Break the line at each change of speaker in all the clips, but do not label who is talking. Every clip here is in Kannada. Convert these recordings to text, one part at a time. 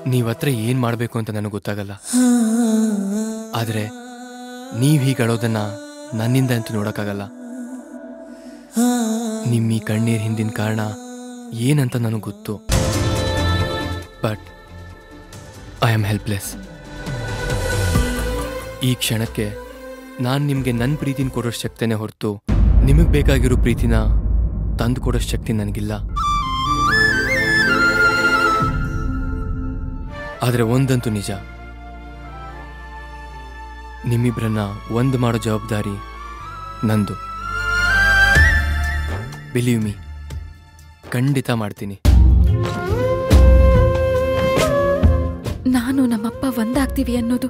ನೀವ್ ಹತ್ರ ಏನ್ ಮಾಡ್ಬೇಕು ಅಂತ ನನಗೆ ಗೊತ್ತಾಗಲ್ಲ ಆದ್ರೆ ನೀವ್ ಹೀಗೆ ಅಳೋದನ್ನ ನನ್ನಿಂದ ಅಂತೂ ನೋಡಕ್ಕಾಗಲ್ಲ ನಿಮ್ ಈ ಕಣ್ಣೀರ್ ಹಿಂದಿನ ಕಾರಣ ಏನಂತ ನನಗೆ ಗೊತ್ತು ಬಟ್ ಐ ಆಮ್ ಹೆಲ್ಪ್ಲೆಸ್ ಈ ಕ್ಷಣಕ್ಕೆ ನಾನು ನಿಮಗೆ ನನ್ನ ಪ್ರೀತಿನ ಕೊಡೋ ಶಕ್ತಿನೇ ಹೊರತು ನಿಮಗೆ ಬೇಕಾಗಿರೋ ಪ್ರೀತಿನ ತಂದು ಕೊಡೋ ಶಕ್ತಿ ನನಗಿಲ್ಲ ಆದರೆ ಒಂದಂತೂ ನಿಜ ನಿಮ್ಮಿಬ್ಬರನ್ನ ಒಂದು ಮಾಡೋ ಜವಾಬ್ದಾರಿ ನಂದು ಬಿಲೀವ್ ಮೀ ಖಂಡಿತ ಮಾಡ್ತೀನಿ
ನಾನು ನಮ್ಮಪ್ಪ ಒಂದಾಗ್ತೀವಿ ಅನ್ನೋದು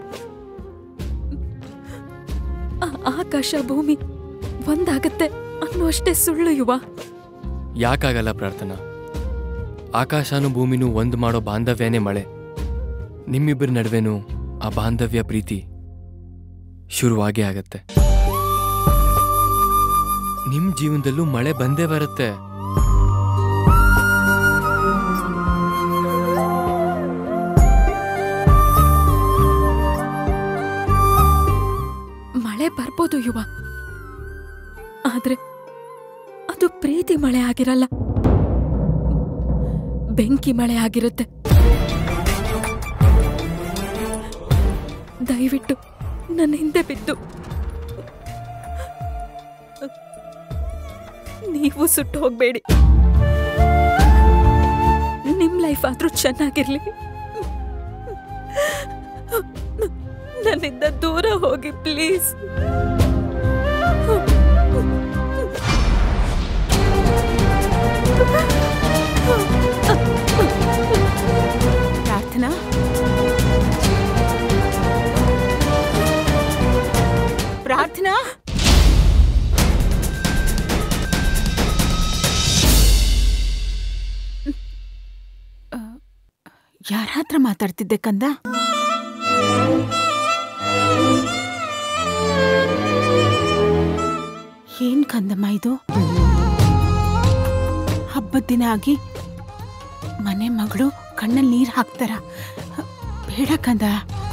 ಆ- ಆಕಾಶ ಭೂಮಿ ಒಂದಾಗತ್ತೆ ಅನ್ನೋಷ್ಟೇ ಸುಳ್ಳು ಯುವ
ಯಾಕಾಗಲ್ಲ ಪ್ರಾರ್ಥನಾ ಆಕಾಶನೂ ಭೂಮಿನೂ ಒಂದು ಮಾಡೋ ಬಾಂಧವ್ಯನೇ ಮಳೆ ನಿಮ್ಮಿಬ್ಬರ ನಡುವೆನೂ ಆ ಬಾಂಧವ್ಯ ಪ್ರೀತಿ ಶುರುವಾಗೇ ಆಗತ್ತೆ ನಿಮ್ ಜೀವನದಲ್ಲೂ ಮಳೆ ಬಂದೇ ಬರುತ್ತೆ
ಮಳೆ ಬರ್ಬೋದು ಯುವ ಆದ್ರೆ ಅದು ಪ್ರೀತಿ ಮಳೆ ಆಗಿರಲ್ಲ ಬೆಂಕಿ ಮಳೆ ಆಗಿರುತ್ತೆ ದಯವಿಟ್ಟು ನನ್ನ ಹಿಂದೆ ಬಿದ್ದು ನೀವು ಸುಟ್ಟು ಹೋಗ್ಬೇಡಿ ನಿಮ್ ಲೈಫ್ ಆದ್ರೂ ಚೆನ್ನಾಗಿರ್ಲಿ ನನ್ನಿಂದ ದೂರ ಹೋಗಿ ಪ್ಲೀಸ್
ಪ್ರಾರ್ಥನಾ ಪ್ರಾರ್ಥನಾ ಯಾರ ಹತ್ರ ಮಾತಾಡ್ತಿದ್ದೆ ಕಂದ ಏನ್ ಕಂದಮ್ಮ ಇದು ಹಬ್ಬದ ದಿನ ಆಗಿ ಮನೆ ಮಗಳು ಕಣ್ಣಲ್ಲಿ ನೀರು ಹಾಕ್ತಾರ ಬೇಡ ಕಂದ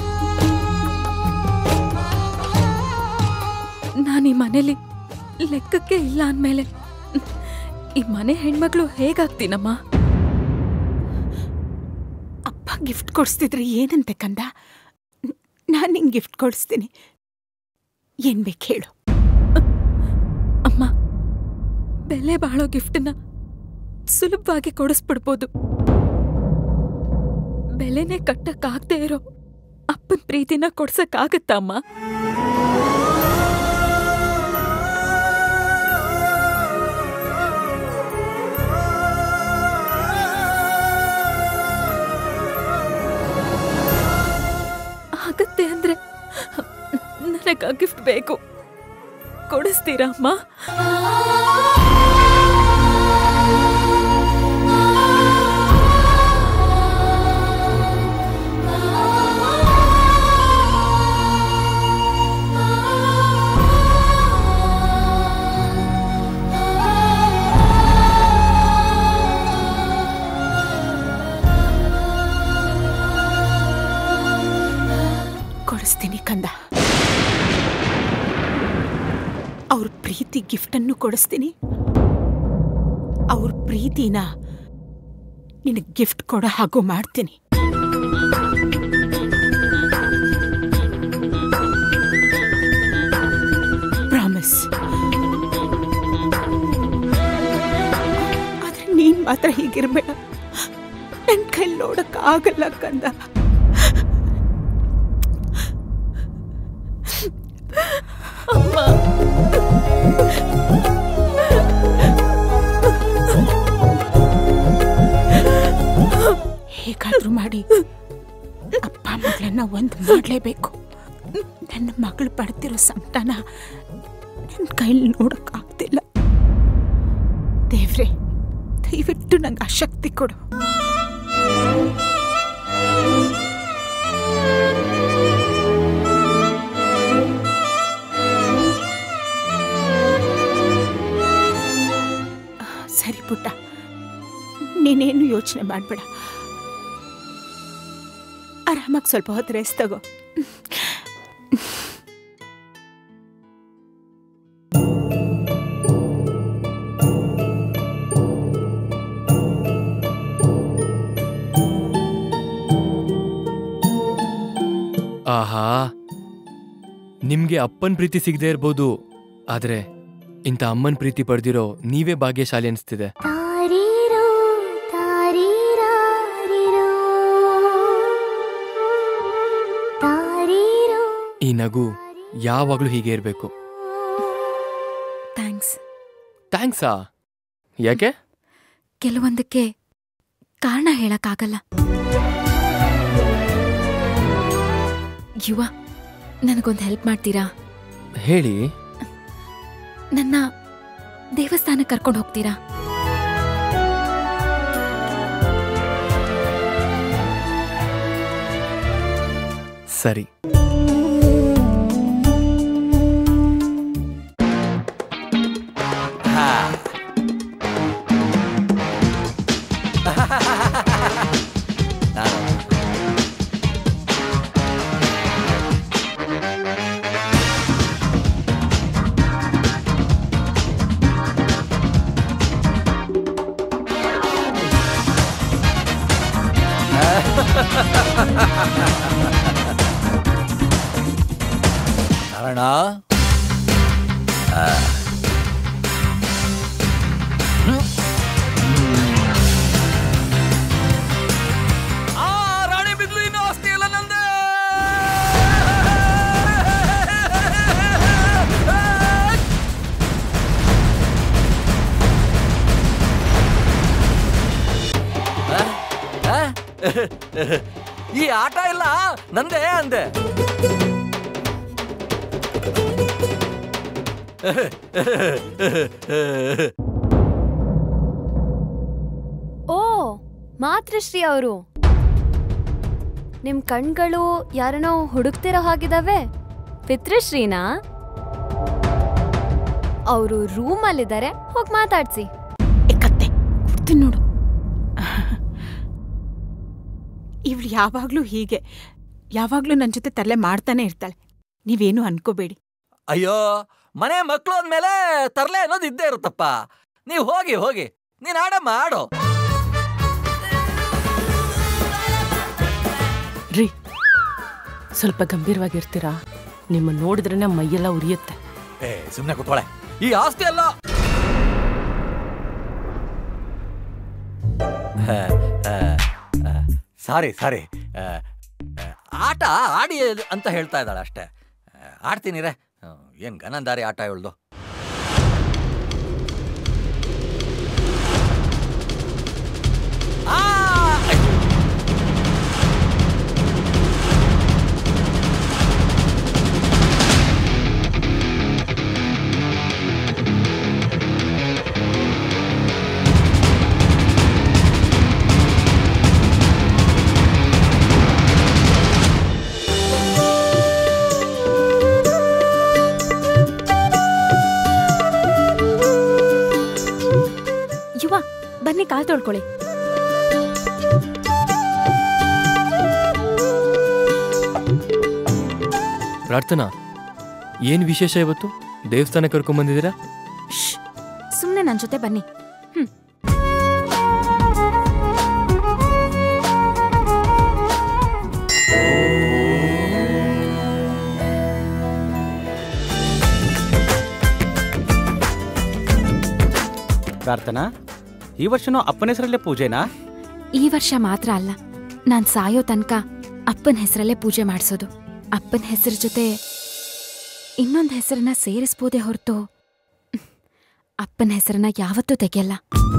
ನಾನು ಈ ಮನೇಲಿ ಲೆಕ್ಕಕ್ಕೆ ಇಲ್ಲ ಅಂದ್ಮೇಲೆ ಈ ಮನೆ ಹೆಣ್ಮಕ್ಳು ಹೇಗಾಗ್ತೀನಮ್ಮ
ಅಪ್ಪ ಗಿಫ್ಟ್ ಕೊಡಿಸ್ತಿದ್ರೆ ಏನಂತೆ ಕಂದ ನಾನು ನಿಂಗೆ ಗಿಫ್ಟ್ ಕೊಡಿಸ್ತೀನಿ ಏನ್ ಬೇಕು ಹೇಳು
ಅಮ್ಮ ಬೆಲೆ ಬಾಳೋ ಗಿಫ್ಟನ್ನ ಸುಲಭವಾಗಿ ಕೊಡಿಸ್ಬಿಡ್ಬೋದು ಬೆಲೆನೇ ಕಟ್ಟಕ್ಕಾಗದೇ ಇರೋ ಅಪ್ಪನ ಪ್ರೀತಿನ ಕೊಡ್ಸಕ್ಕಾಗತ್ತಾ ಅಮ್ಮ ಆಗತ್ತೆ ಅಂದ್ರೆ ನನಗೆ ಆ ಗಿಫ್ಟ್ ಬೇಕು ಕೊಡಿಸ್ತೀರಾ ಅಮ್ಮ
ಕೊಡಿಸ್ತೀನಿ ಕಂದ ಅವ್ರ ಪ್ರೀತಿ ಗಿಫ್ಟನ್ನು ಕೊಡಿಸ್ತೀನಿ ಅವ್ರ ಪ್ರೀತಿನ ನಿನಗೆ ಗಿಫ್ಟ್ ಕೊಡೋ ಹಾಗೂ ಮಾಡ್ತೀನಿ ಪ್ರಾಮಿಸ್ ಆದ್ರೆ ನೀನ್ ಮಾತ್ರ ಹೀಗಿರ್ಬೇಡ ನನ್ ಕೈ ನೋಡಕ್ ಆಗಲ್ಲ ಕಂದ ಹೇಗಾದ್ರೂ ಮಾಡಿ ಅಪ್ಪ ಮಗಳನ್ನ ಒಂದು ಮಾಡಲೇಬೇಕು ನನ್ನ ಮಗಳು ಪಡ್ತಿರೋ ಸಂಕಟನ ನನ್ನ ಕೈಲಿ ನೋಡಕ್ಕಾಗ್ತಿಲ್ಲ ದೇವ್ರೆ ದಯವಿಟ್ಟು ನಂಗೆ ಆ ಶಕ್ತಿ ಕೊಡು ಸರಿ ಪುಟ್ಟ ನೀನೇನು ಯೋಚನೆ ಮಾಡಬೇಡ ಆರಾಮಾಗಿ ಸ್ವಲ್ಪ ಹೊತ್ತು ರೆಸ್ಟ್ ತಗೋ
ಆಹಾ ನಿಮ್ಗೆ ಅಪ್ಪನ್ ಪ್ರೀತಿ ಸಿಗದೆ ಇರ್ಬೋದು ಆದ್ರೆ ಇಂಥ ಅಮ್ಮನ್ ಪ್ರೀತಿ ಪಡೆದಿರೋ ನೀವೇ ಭಾಗ್ಯಶಾಲಿ ಅನಿಸ್ತಿದೆ
ತಾರೀರೋ ತಾರೀರಾರಿರೋ ತಾರೀರೋ
ಈ ನಗು ಯಾವಾಗ್ಲೂ ಹೀಗೆ ಇರಬೇಕು
ಥ್ಯಾಂಕ್ಸ್
ಥ್ಯಾಂಕ್ಸಾ ಯಾಕೆ
ಕೆಲವೊಂದಕ್ಕೆ ಕಾರಣ ಹೇಳಕ್ಕಾಗಲ್ಲ ಯುವ ನನಗೊಂದು ಹೆಲ್ಪ್ ಮಾಡ್ತೀರಾ
ಹೇಳಿ
ನನ್ನ ದೇವಸ್ಥಾನಕ್ಕೆ ಕರ್ಕೊಂಡು ಹೋಗ್ತೀರಾ
ಸರಿ
ಕಾರಣ ಆ ರಾಣಿ ಬಿದ್ಲು ಇನ್ನೂ ಆಸ್ತಿ ಎಲ್ಲ ನಂದೇ ಆ? ಆ? ಈ ಆಟ ಇಲ್ಲ ನಂದೇ ಅಂದೆ
ಓ ಮಾತೃಶ್ರೀ ಅವರು ನಿಮ್ ಕಣ್ಗಳು ಯಾರನೋ ಹುಡುಕ್ತಿರೋ ಹಾಗಿದಾವೆ ಪಿತೃಶ್ರೀನಾ ಅವರು ರೂಮಲ್ಲಿದ್ದಾರೆ ಹೋಗಿ ಮಾತಾಡ್ಸಿ
ಏ ಕತ್ತೆ ಕೊಡ್ತೀನಿ ನೋಡು ಇವಳು ಯಾವಾಗಲೂ ಹೀಗೆ ಯಾವಾಗಲೂ ನನ್ನ ಜೊತೆ ತಲೆ ಮಾಡ್ತಾನೆ ಇರ್ತಾಳೆ ನೀವೇನು ಅನ್ಕೋಬೇಡಿ
ಅಯ್ಯೋ ಮನೆ ಮಕ್ಕಳು ಅಂದ್ಮೇಲೆ ತರ್ಲೆ ಅನ್ನೋದು ಇದ್ದೇ ಇರುತ್ತಪ್ಪ ನೀವು ಹೋಗಿ ಹೋಗಿ ನೀನ್ ಆಡಮ್ಮ ಆಡೋ
ರೀ ಸ್ವಲ್ಪ ಗಂಭೀರವಾಗಿರ್ತೀರಾ ನಿಮ್ಮ ನೋಡಿದ್ರೆ ಮೈಯೆಲ್ಲ ಉರಿಯುತ್ತೆ
ಏ ಸುಮ್ನೆ ಕೂತ್ಕೊಳೆ ಈ ಆಸ್ತಿ ಅಲ್ಲ ಸಾರಿ ಸಾರಿ ಆಟ ಆಡಿ ಅಂತ ಹೇಳ್ತಾ ಇದ್ದಾಳೆ ಅಷ್ಟೇ ಆ, ಆಡ್ತೀನಿ ರೇ ಏನ್ ಗನಂದಾರಿ ಆಟ ಇವಳ್ದು ಆ
ಯುವ ಬನ್ನಿ ಕಾಲ್ ತೊಳ್ಕೊಳ್ಳಿ
ಪ್ರಾರ್ಥನಾ ಏನ್ ವಿಶೇಷ ಇವತ್ತು ದೇವಸ್ಥಾನ ಕರ್ಕೊಂಡ್ ಬಂದಿದ್ದೀರಾ
ಸುಮ್ಮನೆ ನನ್ನ ಜೊತೆ ಬನ್ನಿ ಹ್ಮ್
ಪ್ರಾರ್ಥನಾ ಈ ವರ್ಷನೂ ಅಪ್ಪನ ಹೆಸರಲ್ಲೇ ಪೂಜೆನಾ
ಈ ವರ್ಷ ಮಾತ್ರ ಅಲ್ಲ ನಾನ್ ಸಾಯೋ ತನಕ ಅಪ್ಪನ ಹೆಸರಲ್ಲೇ ಪೂಜೆ ಮಾಡಿಸೋದು ಅಪ್ಪನ ಹೆಸರ ಜೊತೆ ಇನ್ನೊಂದು ಹೆಸರನ್ನ ಸೇರಿಸ್ಬೋದೇ ಹೊರತು ಅಪ್ಪನ ಹೆಸರನ್ನ ಯಾವತ್ತೂ ತೆಗೆಯಲ್ಲ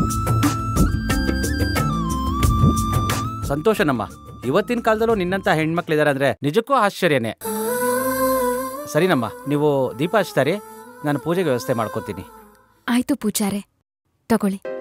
ಸಂತೋಷನಮ್ಮ ಇವತ್ತಿನ ಕಾಲದಲ್ಲೂ ನಿನ್ನಂತ ಹೆಣ್ಮಕ್ಳಿದಾರೆ ಅಂದ್ರೆ ನಿಜಕ್ಕೂ ಆಶ್ಚರ್ಯನೇ ಸರಿನಮ್ಮ ನೀವು ದೀಪ ಹಚ್ತಾರೆ ನಾನು ಪೂಜೆಗೆ ವ್ಯವಸ್ಥೆ ಮಾಡ್ಕೋತೀನಿ
ಆಯ್ತು ಪೂಜಾರೆ ತಗೊಳ್ಳಿ